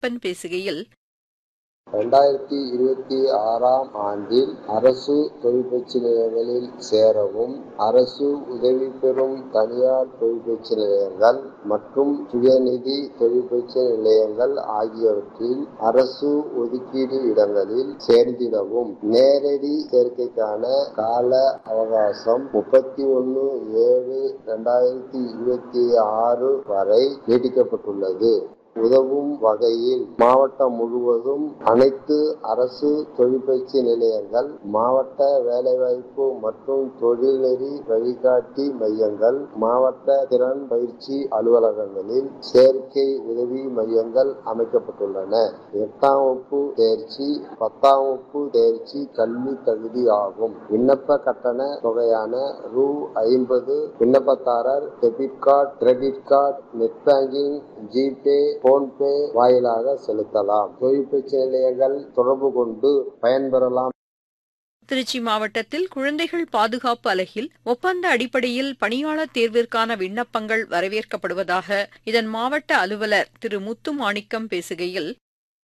பன் பேசுகையில் ரெண்டாயிரத்தி இருபத்தி ஆறாம் ஆண்டில் அரசு தொழிற்பயிற்சி நிலையங்களில் சேரவும் அரசு உதவி பெறும் தனியார் தொழிற்பயிற்சி நிலையங்கள் மற்றும் சுயநிதி தொழிற்பயிற்சி நிலையங்கள் ஆகியவற்றில் அரசு ஒதுக்கீடு இடங்களில் சேர்ந்திடவும் நேரடி சேர்க்கைக்கான கால அவகாசம் முப்பத்தி ஒன்று ஏழு ரெண்டாயிரத்தி இருபத்தி ஆறு வரை நீட்டிக்கப்பட்டுள்ளது உதவும் வகையில் மாவட்டம் முழுவதும் அனைத்து அரசு தொழிற்பயிற்சி நிலையங்கள் மாவட்ட வேலைவாய்ப்பு மற்றும் தொழில்நெறி வழிகாட்டி மையங்கள் மாவட்ட திறன் பயிற்சி அலுவலகங்களில் சேர்க்கை உதவி மையங்கள் அமைக்கப்பட்டுள்ளன எட்டாம் வகுப்பு தேர்ச்சி பத்தாம் வகுப்பு தேர்ச்சி கல்வி தகுதி ஆகும் விண்ணப்ப கட்டண தொகையான ரூ ஐம்பது விண்ணப்பதாரர் debit card credit card net banking GPay PhonePe வாயிலாக செலுத்தலாம் தொழிற்பயிற்சி நிலையங்கள் தொடர்பு கொண்டு பயன்பெறலாம் திருச்சி மாவட்டத்தில் குழந்தைகள் பாதுகாப்பு அலகில் ஒப்பந்த அடிப்படையில் பணியாளர் தேர்விற்கான விண்ணப்பங்கள் வரவேற்கப்படுவதாக இதன் மாவட்ட அலுவலர் திரு முத்து மாணிக்கம் பேசுகையில்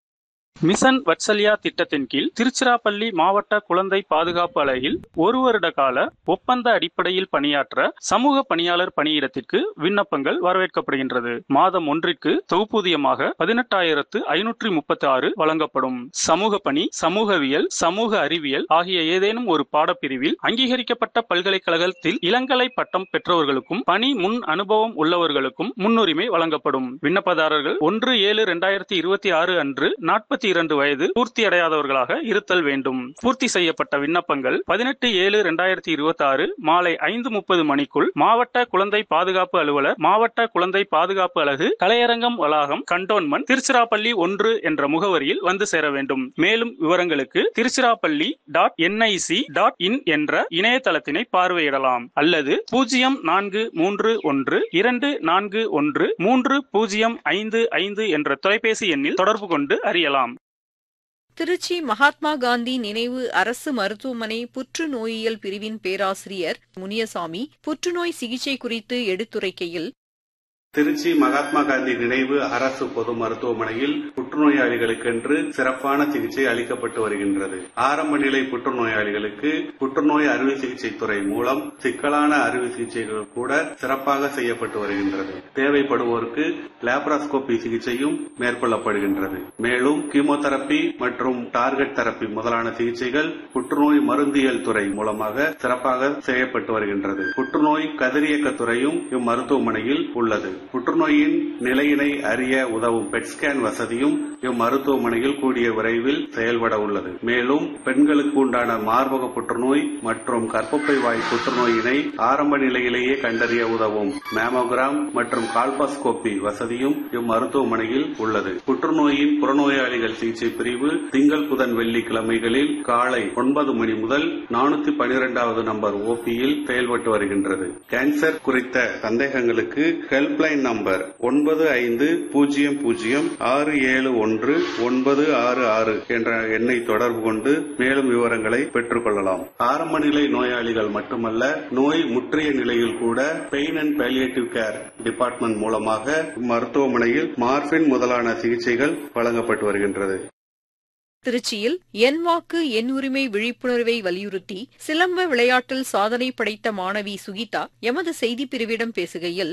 மிஷன் வத்சல்யா திட்டத்தின் கீழ் திருச்சிராப்பள்ளி மாவட்ட குழந்தை பாதுகாப்பு அலகில் ஒரு வருட கால ஒப்பந்த அடிப்படையில் பணியாற்ற சமூக பணியாளர் பணியிடத்திற்கு விண்ணப்பங்கள் வரவேற்கப்படுகின்றது மாதம் ஒன்றிற்கு தொகுப்பூதியமாக பதினெட்டாயிரத்து ஐநூற்றி முப்பத்தி ஆறு வழங்கப்படும் சமூக பணி சமூகவியல் சமூக அறிவியல் ஆகிய ஏதேனும் ஒரு பாடப்பிரிவில் அங்கீகரிக்கப்பட்ட பல்கலைக்கழகத்தில் இளங்கலை பட்டம் பெற்றவர்களுக்கும் பணி முன் அனுபவம் உள்ளவர்களுக்கும் முன்னுரிமை வழங்கப்படும் விண்ணப்பதாரர்கள் ஒன்று ஏழு இரண்டாயிரத்தி இருபத்தி ஆறு அன்று நாற்பத்தி இரண்டு வயது பூர்த்தி அடையாதவர்களாக இருத்தல் வேண்டும் பூர்த்தி செய்யப்பட்ட விண்ணப்பங்கள் பதினெட்டு ஏழு இரண்டாயிரத்தி இருபத்தி ஆறு மாலை ஐந்து முப்பது மணிக்குள் மாவட்ட குழந்தை பாதுகாப்பு அலுவலர் மாவட்ட குழந்தை பாதுகாப்பு அலகு கலையரங்கம் வளாகம் கண்டோன்மெண்ட் திருச்சிராப்பள்ளி ஒன்று என்ற முகவரியில் வந்து சேர வேண்டும் மேலும் விவரங்களுக்கு Tiruchirappalli dot NIC dot in என்ற இணையதளத்தினை பார்வையிடலாம் அல்லது பூஜ்ஜியம் நான்கு மூன்று ஒன்று இரண்டு நான்கு ஒன்று மூன்று பூஜ்ஜியம் ஐந்து ஐந்து என்ற தொலைபேசி எண்ணில் தொடர்பு கொண்டு அறியலாம் திருச்சி மகாத்மா காந்தி நினைவு அரசு மருத்துவமனை புற்றுநோயியல் பிரிவின் பேராசிரியர் முனியசாமி புற்றுநோய் சிகிச்சை குறித்து எடுத்துரைக்கையில் திருச்சி மகாத்மா காந்தி நினைவு அரசு பொது மருத்துவமனையில் புற்றுநோயாளிகளுக்கென்று சிறப்பான சிகிச்சை அளிக்கப்பட்டு வருகின்றது ஆரம்ப நிலை புற்றுநோயாளிகளுக்கு புற்றுநோய் அறுவை சிகிச்சை துறை மூலம் சிக்கலான அறுவை சிகிச்சைகள் கூட சிறப்பாக செய்யப்பட்டு வருகின்றது தேவைப்படுவோருக்கு லேப்ராஸ்கோபி சிகிச்சையும் மேற்கொள்ளப்படுகின்றது மேலும் கீமோதெரப்பி மற்றும் டார்கெட் தெரப்பி முதலான சிகிச்சைகள் புற்றுநோய் மருந்தியல் துறை மூலமாக சிறப்பாக செய்யப்பட்டு வருகின்றது புற்றுநோய் கதிரியக்க துறையும் இம்மருத்துவமனையில் உள்ளது புற்றுநோயின் நிலையினை அறிய உதவும் பெட் ஸ்கேன் வசதியும் இம்மருத்துவமனையில் கூடிய விரைவில் செயல்பட உள்ளது மேலும் பெண்களுக்கு உண்டான மார்பக புற்றுநோய் மற்றும் கர்ப்பப்பை வாய் புற்றுநோயினை ஆரம்ப நிலையிலேயே கண்டறிய உதவும் மேமோகிராம் மற்றும் கால்பாஸ்கோபி வசதியும் இம்மருத்துவமனையில் உள்ளது புற்றுநோயின் புறநோயாளிகள் சிகிச்சை பிரிவு திங்கள் புதன் வெள்ளிக்கிழமைகளில் காலை ஒன்பது மணி முதல் நானூத்தி பனிரெண்டாவது நம்பர் ஓபியில் செயல்பட்டு வருகின்றது கேன்சர் குறித்த சந்தேகங்களுக்கு ஹெல்ப்லைன் நம்பர் ஒன்பது ஐந்து பூஜ்ஜியம் பூஜ்ஜியம் ஆறு ஏழு ஒன்று ஒன்பது ஆறு ஆறு என்ற எண்ணை தொடர்பு கொண்டு மேலும் விவரங்களை பெற்றுக் கொள்ளலாம் ஆரம்ப நிலை நோயாளிகள் மட்டுமல்ல நோய் முற்றிய நிலையில் கூட pain and palliative care department மூலமாக மருத்துவமனையில் மார்பின் முதலான சிகிச்சைகள் வழங்கப்பட்டு வருகின்றது திருச்சியில் என் வாக்கு என் உரிமை விழிப்புணர்வை வலியுறுத்தி சிலம்ப விளையாட்டில் சாதனை படைத்த மாணவி சுகிதா எமது செய்திப் பிரிவிடம் பேசுகையில்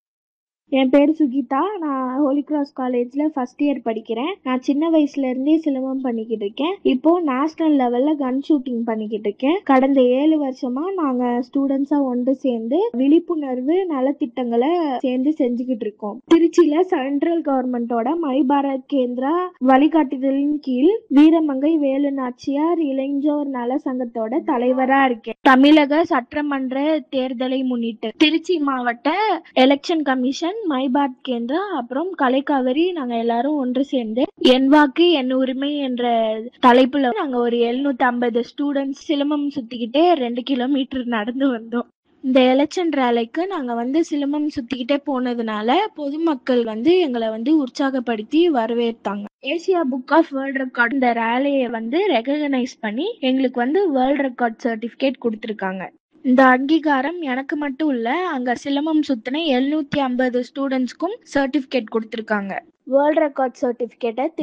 என் பேர் சுகிதா நான் ஹோலி கிராஸ் காலேஜில் ஃபர்ஸ்ட் இயர் படிக்கிறேன் நான் சின்ன வயசுல இருந்தே சிலம்பம் பண்ணிக்கிட்டு இருக்கேன் இப்போ நேஷனல் லெவலில் கன் ஷூட்டிங் பண்ணிக்கிட்டு இருக்கேன் கடந்த ஏழு வருஷமா நாங்கள் ஸ்டூடெண்ட்ஸாக ஒன்று சேர்ந்து விழிப்புணர்வு நலத்திட்டங்களை சேர்ந்து செஞ்சுக்கிட்டு இருக்கோம் திருச்சியில் சென்ட்ரல் கவர்மெண்டோட மை பாரத் கேந்திரா வழிகாட்டுதலின் கீழ் வீரமங்கை வேலு நாச்சியார் இளைஞர் நல சங்கத்தோட தலைவராக இருக்கேன் தமிழக சட்டமன்ற தேர்தலை முன்னிட்டு திருச்சி மாவட்ட எலெக்ஷன் கமிஷன் மைபாட் கேந்திரா அப்புறம் கலைக்காவிரி நாங்க எல்லாரும் ஒன்று சேர்ந்து என் வாக்கு என் உரிமை என்ற தலைப்புல நாங்க ஒரு எழுநூத்தி ஐம்பது ஸ்டூடெண்ட்ஸ் சிலம்பம் சுத்திக்கிட்டே ரெண்டு கிலோமீட்டர் நடந்து வந்தோம் இந்த எலெக்ஷன் ரேலிக்கு நாங்க வந்து சிலம்பம் சுத்திக்கிட்டே போனதுனால பொதுமக்கள் வந்து எங்களை வந்து உற்சாகப்படுத்தி வரவேற்றாங்க Asia book of world record இந்த ரேலியை வந்து ரெகக்னைஸ் பண்ணி எங்களுக்கு வந்து வேர்ல்ட் ரெக்கார்ட் சர்டிபிகேட் கொடுத்துருக்காங்க இந்த அங்கீகாரம் எனக்கு மட்டும் இல்ல அங்க சிலம்பம் சுத்தின எழுநூத்தி ஐம்பது ஸ்டூடெண்ட்ஸ்க்கும் சர்டிபிகேட் கொடுத்திருக்காங்க வேர்ல்ட் ரெக்கார்ட் சர்டிபிகேட்டை